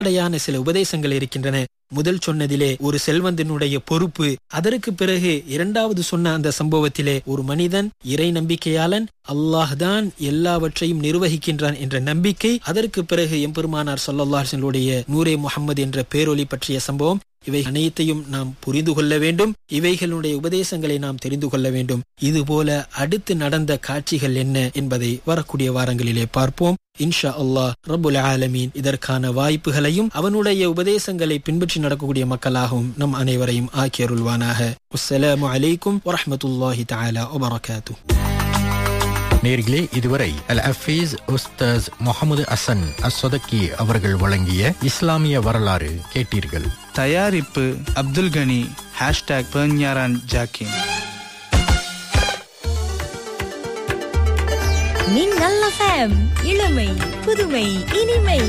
அடிப்படையான சில உபதேசங்கள் இருக்கின்றன முதல் சொன்னதிலே ஒரு செல்வந்தனுடைய பொறுப்பு அதற்கு பிறகு இரண்டாவது சொன்ன அந்த சம்பவத்திலே ஒரு மனிதன் இறை நம்பிக்கையாளன் அல்லாஹ் தான் எல்லாவற்றையும் நிர்வகிக்கின்றான் என்ற நம்பிக்கை அதற்கு பிறகு எம்பெருமானார் சொல்லல்லாஹனுடைய நூரே முகமது என்ற பேரொலி பற்றிய சம்பவம் இவை அனைத்தையும் நாம் புரிந்து கொள்ள வேண்டும் இவைகளுடைய உபதேசங்களை நாம் தெரிந்து கொள்ள வேண்டும் இதுபோல அடுத்து நடந்த காட்சிகள் என்ன என்பதை வரக்கூடிய வாரங்களிலே பார்ப்போம் இன்ஷா அல்லாஹ் ரபுல் ஆலமீன் இதற்கான வாய்ப்புகளையும் அவனுடைய உபதேசங்களை பின்பற்றி நடக்கக்கூடிய மக்களாகவும் நம் அனைவரையும் ஆக்கி அருள்வானாக அஸ்ஸலாமு அலைக்கும் வரஹ்மத்துல்லாஹி தஆலா வபரகாத்துஹு நேர்களே இதுவரை அல் அஃபீஸ் உஸ்தாஸ் முகமது அசன் அஸ்வதக்கி அவர்கள் வழங்கிய இஸ்லாமிய வரலாறு கேட்டீர்கள் தயாரிப்பு அப்துல் கனி ஹேஷ்டாக் பெர்ஞாரான் ஜாக்கின் மின்னல் எஃப்எம் இளமை புதுமை இனிமை